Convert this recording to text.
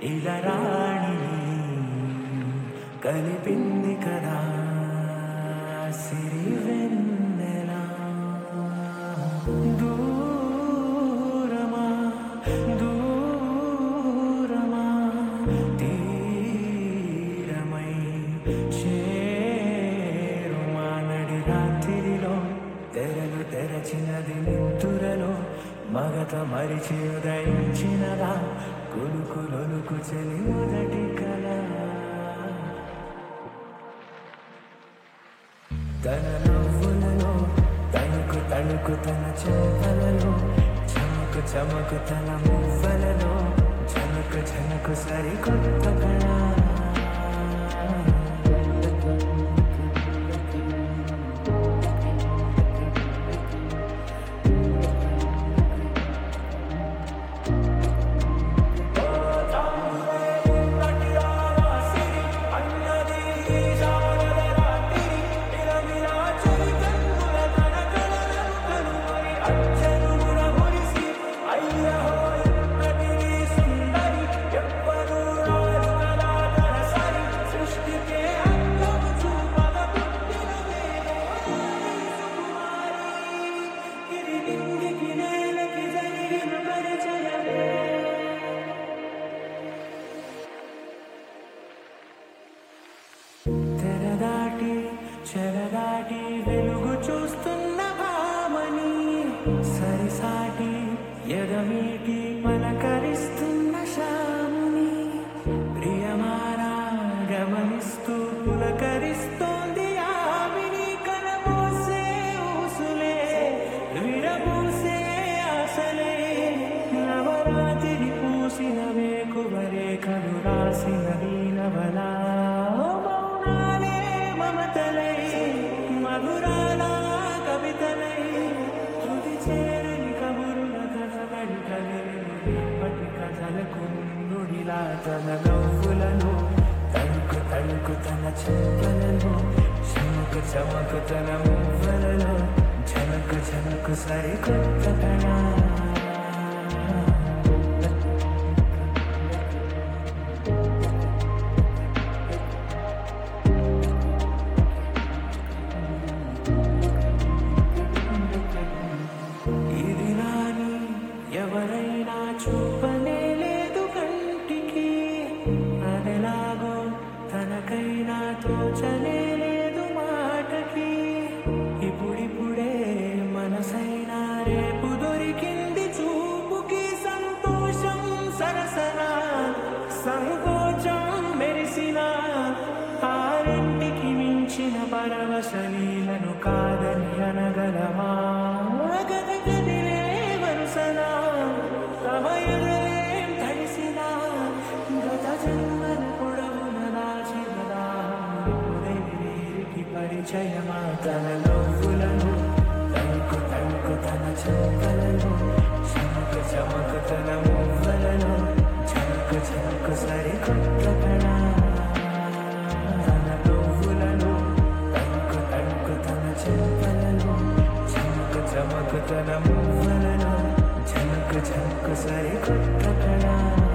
ఇలా రాణిని కలిపింది కదా సిరి వెన్నెలా దూరమా దూరమా తీరమై చేరుమా నడి రాత్రిలో తెరలు తెరచినది నిద్దురలో మగత మరిచి ఉదయించినదా కొలుకులొలుకు చెలి మొదటి కళ తన నవ్వులలో తణుకు తణుకు తన చెంపలలో చమకు చమకు తన మువ్వలలో చమకు చమకు సరికొత్త కళ తెరదాటి చెరదాటి వెలుగు చూస్తున్న భామని సరిసాటి ఎదమీటి పలకరిస్తున్న శాముని ప్రియమారా గమనిస్తూ పులకరిస్తోంది ఆవిని కనబోసే ఊసులే విరబూసే ఆశలే నవరాత్రి పూసిన వేకువరే కలు రాసిన వీణవలా మౌనాలే మమతలై మధురాల కవితలై తుది చేరని కబురుల కథబడి కదిలిను పటి కథలకు ముందుడిలా తన నవ్వులను తణుకు తణుకు తన చెంపలలో చమకు చమకు తన మువ్వలలో జనకు జనకు సరికొత్త కళ ఇది నాని ఎవరైనా చూపనే లేదు కంటికి అదెలాగో తనకైనా తోచనే లేదు మాటకి ఇప్పుడిప్పుడే మనసైనా రేపు దొరికింది చూపుకి సంతోషం సరసన సంకోచం మెరిసిన ఆరింటికి మించిన పరవశలీలను కాదని అనగలమా గద గదిలే వరుసన తమ ఎదురేం తడిసిన గత జన్మల పొడవున దాచిన దారికి పరిచయమా తన నవ్వులను తణుకు తణుకు తన చెంపలను చమకు చమకు తన మువ్వలను చమకు చమకు సరికొత్త కళ తన నవ్వులను తణుకు తణుకు తన చెంపలను చమకు చమకు తన మువ్వలను చమకు చమకు సరికొత్త కళ